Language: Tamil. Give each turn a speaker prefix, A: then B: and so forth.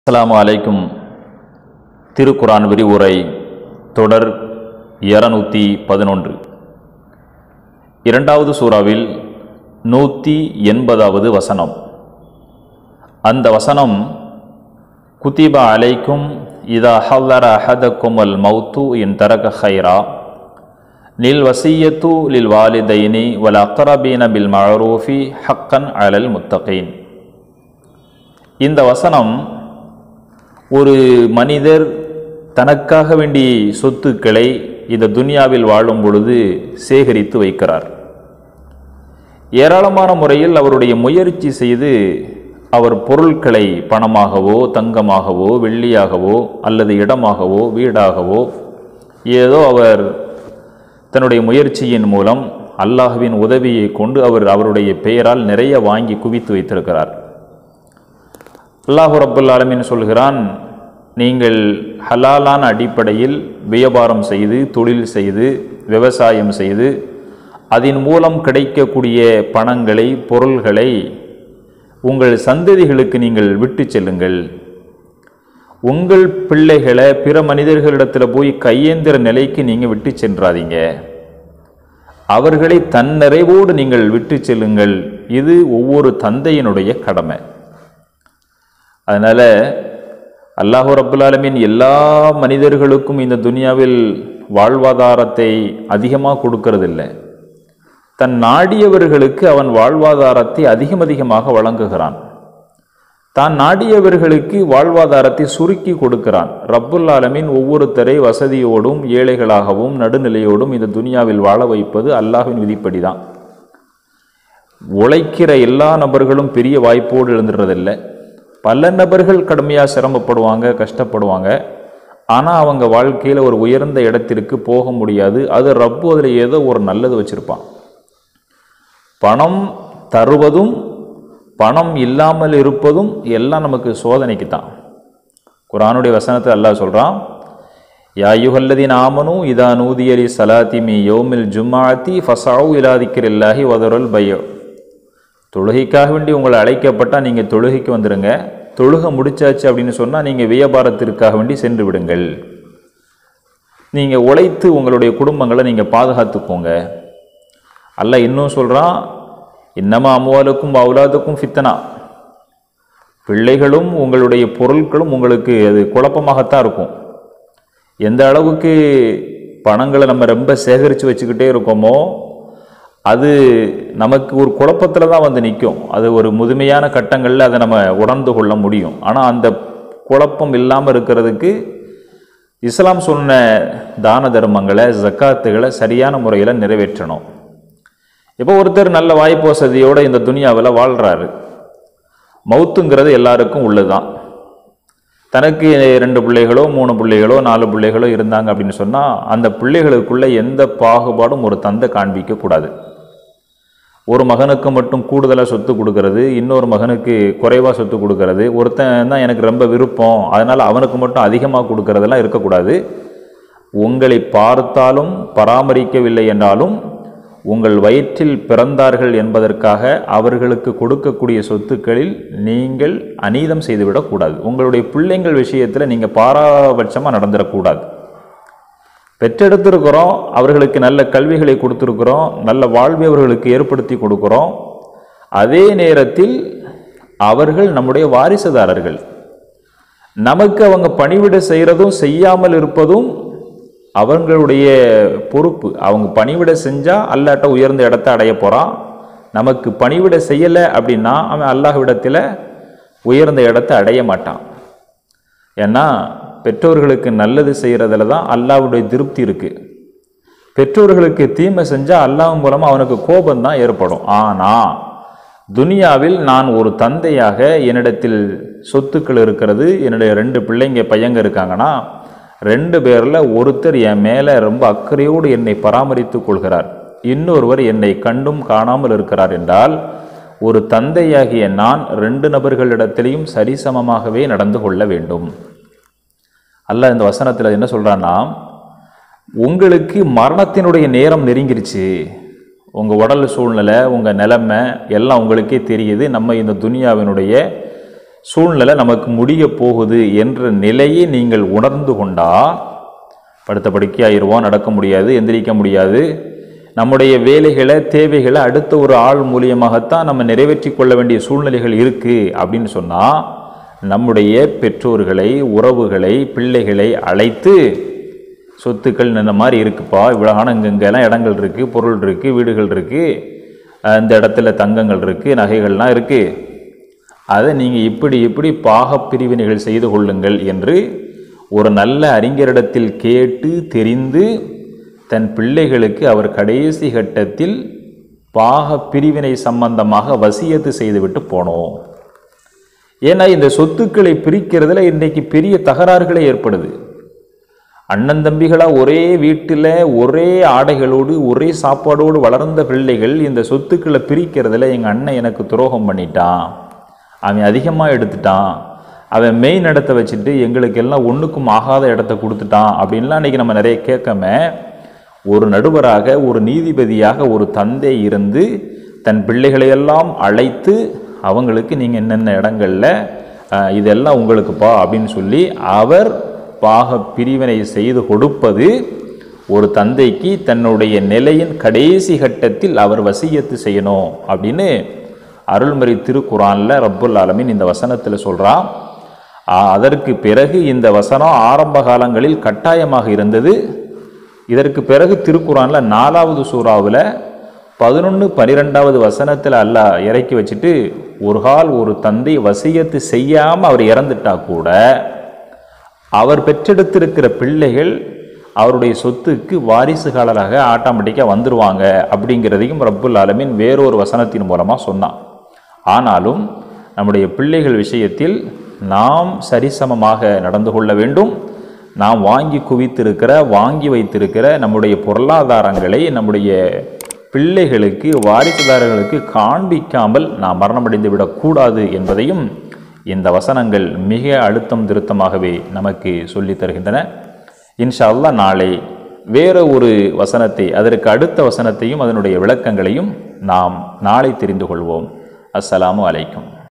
A: அஸ்ஸலாமு அலைக்கும் திருக்குரான் விரிவுரை தொடர் இருநூத்தி பதினொன்று இரண்டாவது சூறாவில் நூற்றி எண்பதாவது வசனம் அந்த வசனம் குதிப அலைக்கும் இதா ஹல்லர அஹதக்கும் அல் மௌத்து இன் தரக ஹைரா லில் வசியத்து லில் வாலிதைனி வல் அக்ரபீன பில் மஅரூஃபி ஹக்கன் அலல் முத்தகீன் இந்த வசனம் ஒரு மனிதர் தனக்காக வேண்டிய சொத்துக்களை இந்த துனியாவில் வாழும் பொழுது சேகரித்து வைக்கிறார் ஏராளமான முறையில் அவருடைய முயற்சி செய்து அவர் பொருட்களை பணமாகவோ தங்கமாகவோ வெள்ளியாகவோ அல்லது இடமாகவோ வீடாகவோ ஏதோ அவர் தன்னுடைய முயற்சியின் மூலம் அல்லாஹ்வின் உதவியை கொண்டு அவர் அவருடைய பெயரால் நிறைய வாங்கி குவித்து வைத்திருக்கிறார் அல்லாஹு ரப்புல் ஆலமீன் சொல்கிறான் நீங்கள் ஹலாலான அடிப்படையில் வியாபாரம் செய்து தொழில் செய்து விவசாயம் செய்து அதன் மூலம் கிடைக்கக்கூடிய பணங்களை பொருள்களை உங்கள் சந்ததிகளுக்கு நீங்கள் விட்டு செல்லுங்கள் உங்கள் பிள்ளைகளை பிற மனிதர்களிடத்தில் போய் கையேந்திர நிலைக்கு நீங்கள் விட்டு சென்றாதீங்க அவர்களை தன்னிறைவோடு நீங்கள் விட்டு செல்லுங்கள் இது ஒவ்வொரு தந்தையினுடைய கடமை அதனால் அல்லாஹு ரப்புல் ஆலமீன் எல்லா மனிதர்களுக்கும் இந்த துனியாவில் வாழ்வாதாரத்தை அதிகமாக கொடுக்கறதில்ல தன் நாடியவர்களுக்கு அவன் வாழ்வாதாரத்தை அதிகம் அதிகமாக வழங்குகிறான் தான் நாடியவர்களுக்கு வாழ்வாதாரத்தை சுருக்கி கொடுக்கிறான் ரப்புல் ஆலமீன் ஒவ்வொருத்தரை வசதியோடும் ஏழைகளாகவும் நடுநிலையோடும் இந்த துனியாவில் வாழ வைப்பது அல்லாஹ்வின் விதிப்படி தான் உழைக்கிற எல்லா நபர்களும் பெரிய வாய்ப்போடு எழுந்துடுறதில்லை பல நபர்கள் கடுமையாக சிரமப்படுவாங்க கஷ்டப்படுவாங்க ஆனால் அவங்க வாழ்க்கையில் ஒரு உயர்ந்த இடத்திற்கு போக முடியாது அது ரப்பு அதில் ஏதோ ஒரு நல்லது வச்சுருப்பான் பணம் தருவதும் பணம் இல்லாமல் இருப்பதும் எல்லாம் நமக்கு சோதனைக்கு தான் குரானுடைய வசனத்தை அல்லாஹ் சொல்கிறான் யாயுகல்லதின் ஆமனும் இதா நூதியலி சலாத்தி மீ யோமில் ஜும்மாத்தி ஃபசாவு இலாதிக்கிறில்லாஹி வதருல் பையோ தொழுகைக்காக வேண்டி உங்களை அழைக்கப்பட்டால் நீங்கள் தொழுகைக்கு வந்துடுங்க தொழுகை முடிச்சாச்சு அப்படின்னு சொன்னால் நீங்கள் வியாபாரத்திற்காக வேண்டி சென்று விடுங்கள் நீங்கள் உழைத்து உங்களுடைய குடும்பங்களை நீங்கள் பாதுகாத்துக்கோங்க அல்ல இன்னும் சொல்கிறான் இன்னமா அம்வாலுக்கும் அவுலாதுக்கும் ஃபித்தனா பிள்ளைகளும் உங்களுடைய பொருட்களும் உங்களுக்கு அது குழப்பமாகத்தான் இருக்கும் எந்த அளவுக்கு பணங்களை நம்ம ரொம்ப சேகரித்து வச்சுக்கிட்டே இருக்கோமோ அது நமக்கு ஒரு குழப்பத்தில் தான் வந்து நிற்கும் அது ஒரு முதுமையான கட்டங்களில் அதை நம்ம உணர்ந்து கொள்ள முடியும் ஆனால் அந்த குழப்பம் இல்லாமல் இருக்கிறதுக்கு இஸ்லாம் சொன்ன தான தர்மங்களை ஜக்காத்துகளை சரியான முறையில் நிறைவேற்றணும் இப்போ ஒருத்தர் நல்ல வாய்ப்பு வசதியோடு இந்த துனியாவில் வாழ்கிறாரு மவுத்துங்கிறது எல்லாருக்கும் உள்ளதுதான் தனக்கு ரெண்டு பிள்ளைகளோ மூணு பிள்ளைகளோ நாலு பிள்ளைகளோ இருந்தாங்க அப்படின்னு சொன்னால் அந்த பிள்ளைகளுக்குள்ள எந்த பாகுபாடும் ஒரு தந்தை காண்பிக்கக்கூடாது ஒரு மகனுக்கு மட்டும் கூடுதலாக சொத்து கொடுக்கறது இன்னொரு மகனுக்கு குறைவாக சொத்து கொடுக்கறது ஒருத்தன் தான் எனக்கு ரொம்ப விருப்பம் அதனால் அவனுக்கு மட்டும் அதிகமாக கொடுக்கறதெல்லாம் இருக்கக்கூடாது உங்களை பார்த்தாலும் பராமரிக்கவில்லை என்றாலும் உங்கள் வயிற்றில் பிறந்தார்கள் என்பதற்காக அவர்களுக்கு கொடுக்கக்கூடிய சொத்துக்களில் நீங்கள் அநீதம் செய்துவிடக்கூடாது உங்களுடைய பிள்ளைங்கள் விஷயத்தில் நீங்கள் பாராபட்சமாக நடந்துடக்கூடாது பெற்றெடுத்திருக்கிறோம் அவர்களுக்கு நல்ல கல்விகளை கொடுத்துருக்குறோம் நல்ல வாழ்வை அவர்களுக்கு ஏற்படுத்தி கொடுக்குறோம் அதே நேரத்தில் அவர்கள் நம்முடைய வாரிசுதாரர்கள் நமக்கு அவங்க பணிவிட செய்கிறதும் செய்யாமல் இருப்பதும் அவங்களுடைய பொறுப்பு அவங்க பணிவிட செஞ்சால் அல்லாட்ட உயர்ந்த இடத்த அடைய போகிறான் நமக்கு பணிவிட செய்யலை அப்படின்னா அவன் அல்லாஹ்விடத்தில் உயர்ந்த இடத்த அடைய மாட்டான் ஏன்னா பெற்றோர்களுக்கு நல்லது செய்கிறதுல தான் அல்லாவுடைய திருப்தி இருக்குது பெற்றோர்களுக்கு தீமை செஞ்சால் அல்லாஹ் மூலமாக அவனுக்கு கோபம்தான் ஏற்படும் ஆனால் துனியாவில் நான் ஒரு தந்தையாக என்னிடத்தில் சொத்துக்கள் இருக்கிறது என்னுடைய ரெண்டு பிள்ளைங்க பையங்க இருக்காங்கன்னா ரெண்டு பேரில் ஒருத்தர் என் மேலே ரொம்ப அக்கறையோடு என்னை பராமரித்து கொள்கிறார் இன்னொருவர் என்னை கண்டும் காணாமல் இருக்கிறார் என்றால் ஒரு தந்தையாகிய நான் ரெண்டு நபர்களிடத்திலையும் சரிசமமாகவே நடந்து கொள்ள வேண்டும் அல்ல இந்த வசனத்தில் என்ன சொல்கிறான்னா உங்களுக்கு மரணத்தினுடைய நேரம் நெருங்கிருச்சு உங்கள் உடல் சூழ்நிலை உங்கள் நிலைமை எல்லாம் உங்களுக்கே தெரியுது நம்ம இந்த துனியாவினுடைய சூழ்நிலை நமக்கு முடிய போகுது என்ற நிலையை நீங்கள் உணர்ந்து கொண்டா படுத்த படுக்கையாயிருவோம் நடக்க முடியாது எந்திரிக்க முடியாது நம்முடைய வேலைகளை தேவைகளை அடுத்த ஒரு ஆள் மூலியமாகத்தான் நம்ம நிறைவேற்றி கொள்ள வேண்டிய சூழ்நிலைகள் இருக்குது அப்படின்னு சொன்னால் நம்முடைய பெற்றோர்களை உறவுகளை பிள்ளைகளை அழைத்து சொத்துக்கள் இந்த மாதிரி இருக்குப்பா இவ்வளோ இங்கெங்கெல்லாம் இடங்கள் இருக்குது பொருள் இருக்குது வீடுகள் இருக்குது இந்த இடத்துல தங்கங்கள் இருக்குது நகைகள்லாம் இருக்குது அதை நீங்கள் இப்படி இப்படி பாகப் பிரிவினைகள் செய்து கொள்ளுங்கள் என்று ஒரு நல்ல அறிஞரிடத்தில் கேட்டு தெரிந்து தன் பிள்ளைகளுக்கு அவர் கடைசி கட்டத்தில் பாக பிரிவினை சம்பந்தமாக வசியத்து செய்துவிட்டு போனோம் ஏன்னா இந்த சொத்துக்களை பிரிக்கிறதுல இன்றைக்கு பெரிய தகராறுகளே ஏற்படுது அண்ணன் தம்பிகளா ஒரே வீட்டில் ஒரே ஆடைகளோடு ஒரே சாப்பாடோடு வளர்ந்த பிள்ளைகள் இந்த சொத்துக்களை பிரிக்கிறதுல எங்கள் அண்ணன் எனக்கு துரோகம் பண்ணிட்டான் அவன் அதிகமாக எடுத்துட்டான் அவன் மெயின் இடத்த வச்சுட்டு எங்களுக்கு எல்லாம் ஒன்றுக்கும் ஆகாத இடத்த கொடுத்துட்டான் அப்படின்லாம் இன்றைக்கி நம்ம நிறைய கேட்காம ஒரு நடுவராக ஒரு நீதிபதியாக ஒரு தந்தை இருந்து தன் பிள்ளைகளையெல்லாம் அழைத்து அவங்களுக்கு நீங்கள் என்னென்ன இடங்களில் அஹ், இதெல்லாம் உங்களுக்குப்பா அப்படின்னு சொல்லி அவர் பாக பிரிவினை செய்து கொடுப்பது ஒரு தந்தைக்கு தன்னுடைய நிலையின் கடைசி கட்டத்தில் அவர் வசியத்து செய்யணும் அப்படின்னு அருள்மறை திருக்குறான்ல ரப்புல் ஆலமீன் இந்த வசனத்தில் சொல்கிறான் அதற்கு பிறகு இந்த வசனம் ஆரம்ப காலங்களில் கட்டாயமாக இருந்தது இதற்கு பிறகு திருக்குறான்ல நாலாவது சூறாவில் பதினொன்று பனிரெண்டாவது வசனத்தில் அல்லாஹ் இறக்கி வச்சுட்டு ஒரு கால் ஒரு தந்தை வசியத்து செய்யாமல் அவர் இறந்துட்டா கூட அவர் பெற்றெடுத்திருக்கிற பிள்ளைகள் அவருடைய சொத்துக்கு வாரிசுகாரராக ஆட்டோமேட்டிக்காக வந்துருவாங்க அப்படிங்கிறதையும் ரப்புல் ஆலமீன் வேறொரு வசனத்தின் மூலமாக சொன்னான் ஆனாலும் நம்முடைய பிள்ளைகள் விஷயத்தில் நாம் சரிசமமாக நடந்து கொள்ள வேண்டும் நாம் வாங்கி குவித்திருக்கிற வாங்கி வைத்திருக்கிற நம்முடைய பொருளாதாரங்களை நம்முடைய பிள்ளைகளுக்கு வாரிசுதாரர்களுக்கு காண்பிக்காமல் நாம் மரணமடைந்து விடக்கூடாது என்பதையும் இந்த வசனங்கள் மிக அழுத்தம் திருத்தமாகவே நமக்கு சொல்லித் தருகின்றன இன்ஷா அல்லாஹ் நாளை வேற ஒரு வசனத்தை அதற்கு அடுத்த வசனத்தையும் அதனுடைய விளக்கங்களையும் நாம் நாளை தெரிந்து கொள்வோம் அஸ்ஸலாமு அலைக்கும்